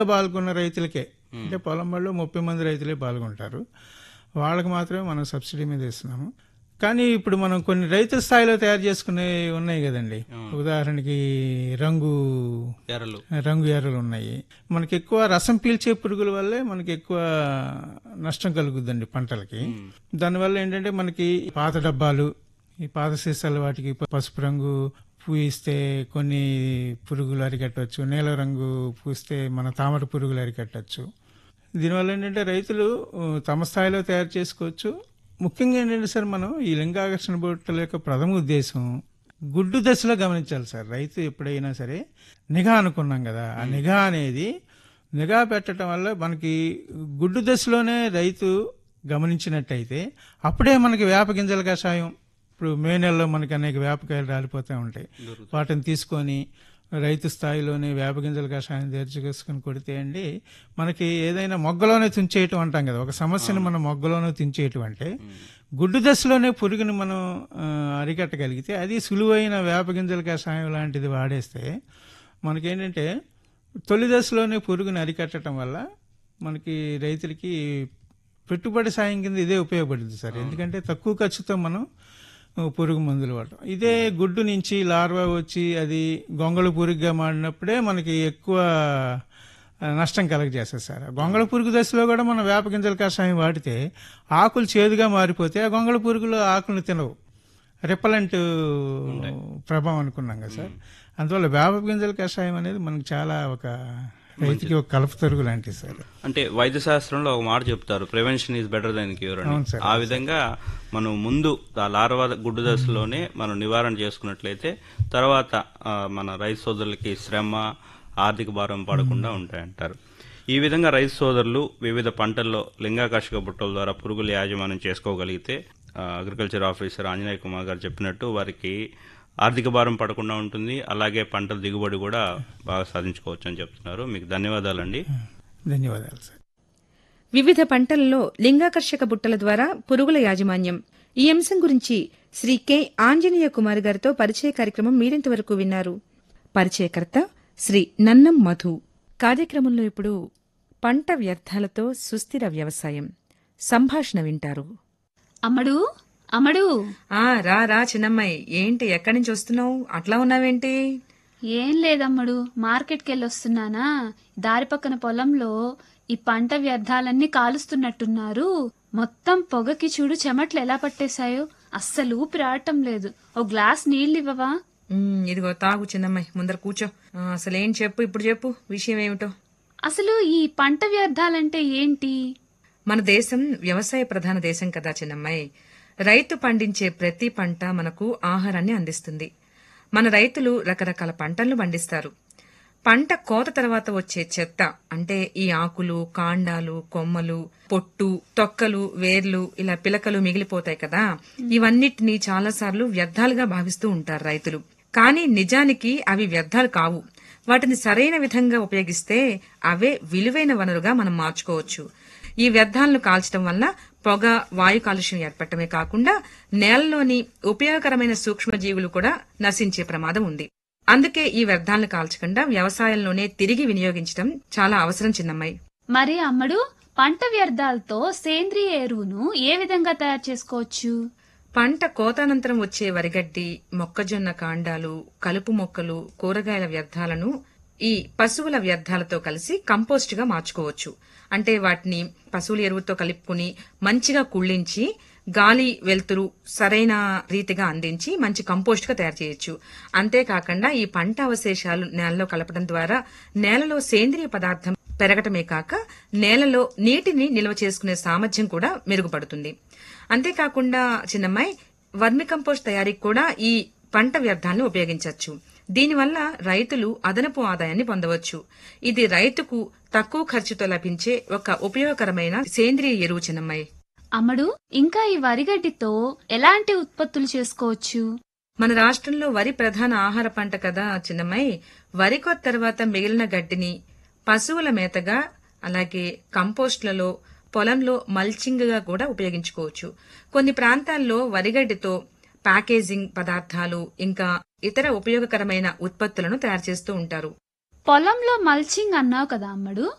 పాల్గొన్న రైతులకే అంటే పొలం వాళ్ళు ముప్పై మంది రైతులే పాల్గొంటారు వాళ్ళకి మాత్రమే మనం సబ్సిడీ మీద ఇస్తున్నాము కానీ ఇప్పుడు మనం కొన్ని రైతు స్థాయిలో తయారు చేసుకునే ఉన్నాయి కదండి ఉదాహరణకి రంగు ఎర్రలు రంగు ఎర్రలు ఉన్నాయి మనకి ఎక్కువ రసం పీల్చే పురుగుల వల్లే మనకి ఎక్కువ నష్టం కలుగుద్దండి పంటలకి దానివల్ల ఏంటంటే మనకి పాత డబ్బాలు ఈ పాత సీసాలు వాటికి పసుపు రంగు పూయిస్తే కొన్ని పురుగులు అరికట్టవచ్చు నీల రంగు పూస్తే మన తామర పురుగులు అరికట్టవచ్చు దీనివల్ల ఏంటంటే రైతులు ఆ, తమ స్థాయిలో తయారు చేసుకోవచ్చు ముఖ్యంగా ఏంటంటే సార్ మనం ఈ లింగాకర్షణ బొట్టల యొక్క ప్రథమ ఉద్దేశం గుడ్డు దశలో గమనించాలి సార్ రైతు ఎప్పుడైనా సరే నిఘా అనుకున్నాం కదా ఆ నిఘా అనేది నిఘా పెట్టడం వల్ల మనకి గుడ్డు దశలోనే రైతు గమనించినట్టయితే అప్పుడే మనకి వేప గింజల కషాయం ఇప్పుడు మే నెలలో మనకి అనేక వేపకాయలు రాలిపోతూ ఉంటాయి వాటిని తీసుకొని రైతు స్థాయిలోనే వేప గింజల కషాయం తెరుచుకేసుకుని కొడితే అండి మనకి ఏదైనా మొగ్గలోనే తుంచేయటం అంటాం కదా ఒక సమస్యను మనం మొగ్గలోనే తుంచేయటం అంటే గుడ్డు దశలోనే పురుగుని మనం ఆ, అరికట్టగలిగితే అది సులువైన వేప గింజల కషాయం లాంటిది వాడేస్తే మనకేంటంటే తొలి దశలోనే పురుగుని అరికట్టడం వల్ల మనకి రైతులకి పెట్టుబడి సాయం కింద ఇదే ఉపయోగపడుతుంది సార్ ఎందుకంటే తక్కువ ఖర్చుతో మనం ఆ, పురుగు మందులు వాడటం ఇదే గుడ్డు నుంచి లార్వా వచ్చి అది గొంగళ పురుగుగా మాడినప్పుడే మనకి ఎక్కువ ఆ, నష్టం కలగజేస్తుంది సార్ ఆ గొంగళ పురుగు దశలో కూడా మనం వేప గింజల కషాయం వాడితే ఆకులు చేదుగా మారిపోతే ఆ గొంగళ పురుగులు ఆకులను తినవు రిపలెంట్ ప్రభావం అనుకున్నాం కదా సార్ అందువల్ల వేప గింజల కషాయం అనేది మనకు చాలా ఒక రైతుకి ఒక కలుపు తరుగు లాంటిది సార్ అంటే వైద్య శాస్త్రంలో ఒక మాట చెప్తారు prevention is better then cure అని అవును సార్. ఆ విధంగా మనం ముందు ఆ లార్వా గుడ్డు దశలోనే మనం నివారణ చేసుకున్నట్లయితే తర్వాత ఆ, మన రైతు సోదరులకి శ్రమ ఆర్థిక భారం పడకుండా ఉంటాయంటారు ఈ విధంగా రైతు సోదరులు వివిధ పంటల్లో లింగాకర్షక బుట్టల ద్వారా పురుగుల యాజమాన్యం చేసుకోగలిగితే ఆ, అగ్రికల్చర్ ఆఫీసర్ ఆంజనేయ కుమార్ గారు చెప్పినట్టు వారికి ఆర్థిక భారం పడకుండా ఉంటుంది అలాగే పంటల దిగుబడి కూడా బాగా సాధించుకోవచ్చు అని చెప్తున్నారు మీకు ధన్యవాదాలండి ధన్యవాదాలు సార్ వివిధ పంటలలో లింగాకర్షక బుట్టల ద్వారా పురుగుల యాజమాన్యం ఈ అంశం గురించి శ్రీ కె ఆంజనేయ కుమార్ గారితో పరిచయ కార్యక్రమం మీరింతవరకు విన్నారు పరిచయకర్త శ్రీ నన్నం మధు కార్యక్రమంలో ఇప్పుడు పంట వ్యర్థాలతో సుస్థిర వ్యవసాయం సంభాషణ వింటారు అమ్మడు అమ్మడు ఆ రా రా చిన్నమ్మాయి ఏంటి ఎక్కడి నుంచి వస్తున్నావు అట్లా ఉన్నావేంటి ఏం లేదమ్మడు మార్కెట్కి వెళ్ళొస్తున్నానా దారి పక్కన పొలంలో ఈ పంట వ్యర్థాలన్నీ కాలుస్తున్నట్టున్నారు మొత్తం పొగకి చూడు చెమట్లు ఎలా పట్టేశాయో అస్సలు ఊపిరి ఆడటం లేదు ఓ గ్లాస్ నీళ్ళు ఇవ్వవా ఉమ్, ఇదిగో తాగు చిన్నమ్మాయి ముందర కూర్చో ఆ, అసలేం చెప్పు ఇప్పుడు చెప్పు విషయం ఏమిటో అసలు ఈ పంట వ్యర్థాలంటే ఏంటి మన దేశం వ్యవసాయ ప్రధాన దేశం కదా చిన్నమ్మాయి రైతు పండించే ప్రతి పంట మనకు ఆహారాన్ని అందిస్తుంది మన రైతులు రకరకాల పంటలను పండిస్తారు పంట కోత తర్వాత వచ్చే చెత్త అంటే ఈ ఆకులు కాండాలు కొమ్మలు పొట్టు తొక్కలు వేర్లు ఇలా పిలకలు మిగిలిపోతాయి కదా ఇవన్నిటిని చాలాసార్లు వ్యర్థాలుగా భావిస్తూ ఉంటారు రైతులు కానీ నిజానికి అవి వ్యర్థాలు కావు వాటిని సరైన విధంగా ఉపయోగిస్తే అవే విలువైన వనరుగా మనం మార్చుకోవచ్చు ఈ వ్యర్థాలను కాల్చడం వల్ల పొగ వాయు కాలుష్యం ఏర్పడటమే కాకుండా నేలలోని ఉపయోగకరమైన సూక్ష్మజీవులు కూడా నశించే ప్రమాదం ఉంది అందుకే ఈ వ్యర్థాలను కాల్చకుండా వ్యవసాయంలోనే తిరిగి వినియోగించడం చాలా అవసరం చిన్నమ్మాయి మరి అమ్మడు పంట వ్యర్థాలతో సేంద్రియ ఎరువును ఏ విధంగా తయారు చేసుకోవచ్చు పంట కోతానంతరం వచ్చే వరిగడ్డి మొక్కజొన్న కాండాలు కలుపు మొక్కలు కూరగాయల వ్యర్థాలను ఈ పశువుల వ్యర్థాలతో కలిసి కంపోస్ట్ గా మార్చుకోవచ్చు అంటే వాటిని పశువుల ఎరువుతో కలుపుకుని మంచిగా కుళ్ళించి గాలి వెలుతురు సరైన రీతిగా అందించి మంచి కంపోస్ట్ గా తయారు చేయొచ్చు అంతేకాకుండా ఈ పంట అవశేషాలు నేలలో కలపడం ద్వారా నేలలో సేంద్రియ పదార్థం పెరగటమే కాక నేలలో నీటిని నిల్వ చేసుకునే సామర్థ్యం కూడా మెరుగుపడుతుంది అంతేకాకుండా చిన్నమ్మాయి వర్మి కంపోస్ట్ తయారీకి కూడా ఈ పంట వ్యర్థాలను ఉపయోగించవచ్చు దీనివల్ల రైతులు అదనపు ఆదాయాన్ని పొందవచ్చు ఇది రైతుకు తక్కువ ఖర్చుతో లభించే ఒక ఉపయోగకరమైన సేంద్రియ ఎరువు చిన్నమ్మాయి అమ్మడు ఇంకా ఈ వరిగడ్డితో ఎలాంటి ఉత్పత్తులు చేసుకోవచ్చు మన రాష్ట్రంలో వరి ప్రధాన ఆహార పంట కదా చిన్నమ్మాయి వరి కోత తర్వాత మిగిలిన గడ్డిని పశువుల మేతగా అలాగే కంపోస్ట్లలో పొలంలో మల్చింగ్ గా కూడా ఉపయోగించుకోవచ్చు కొన్ని ప్రాంతాల్లో వరిగడ్డితో ప్యాకేజింగ్ పదార్థాలు ఇంకా ఇతర ఉపయోగకరమైన ఉత్పత్తులను తయారు చేస్తూ ఉంటారు పొలంలో మల్చింగ్ అన్నావు కదా అమ్మడు